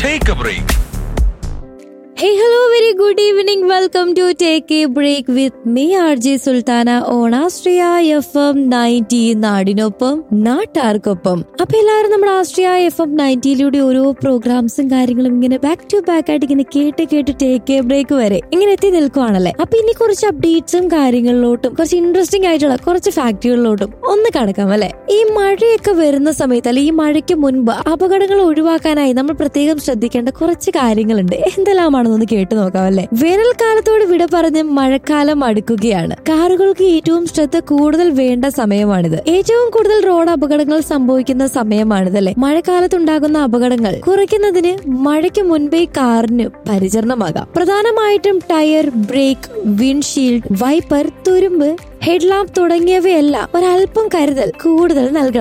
Take a break Hey, hello, very good evening. Welcome to Take a Break with me, RJ Sultana on Astria FM 90 നാടിനൊപ്പം നാട്ടാർക്കൊപ്പം അപ്പൊ എല്ലാവരും നമ്മുടെ Austria F M നയൻറ്റിയിലൂടെ ഓരോ പ്രോഗ്രാംസും കാര്യങ്ങളും ഇങ്ങനെ ബാക്ക് ടു ബാക്ക് ആയിട്ട് ഇങ്ങനെ കേട്ട് കേട്ട് ടേക്ക് എ ബ്രേക്ക് വരെ ഇങ്ങനെ എത്തി നിൽക്കുവാണല്ലേ അപ്പൊ ഇനി കുറച്ച് അപ്ഡേറ്റ്സും കാര്യങ്ങളിലോട്ടും കുറച്ച് ഇൻട്രസ്റ്റിംഗ് ആയിട്ടുള്ള കുറച്ച് ഫാക്ടറികളിലോട്ടും ഒന്ന് കടക്കാം അല്ലെ ഈ മഴയൊക്കെ വരുന്ന സമയത്ത് അല്ലെ ഈ മഴയ്ക്ക് മുൻപ് അപകടങ്ങൾ ഒഴിവാക്കാനായി നമ്മൾ പ്രത്യേകം ശ്രദ്ധിക്കേണ്ട കുറച്ച് കാര്യങ്ങളുണ്ട് എന്തെല്ലാമാണെന്നൊന്ന് കേട്ടു നോക്കാം അല്ലെ വേനൽക്കാലത്തോട് വിട പറഞ്ഞ് മഴക്കാലം അടുക്കുകയാണ് കാറുകൾക്ക് ഏറ്റവും ശ്രദ്ധ കൂടുതൽ വേണ്ട സമയമാണിത് ഏറ്റവും കൂടുതൽ റോഡ് അപകടങ്ങൾ സംഭവിക്കുന്ന സമയമാണിത് അല്ലെ മഴക്കാലത്തുണ്ടാകുന്ന അപകടങ്ങൾ കുറയ്ക്കുന്നതിന് മഴയ്ക്ക് മുൻപേ കാറിന് പരിചരണമാകാം പ്രധാനമായിട്ടും ടയർ ബ്രേക്ക് വിൻഷീൽഡ് വൈപ്പർ തുരുമ്പ് ഹെഡ്ലാമ്പ് തുടങ്ങിയവയെല്ലാം ഒരല്പം കരുതൽ കൂടുതൽ നൽകണം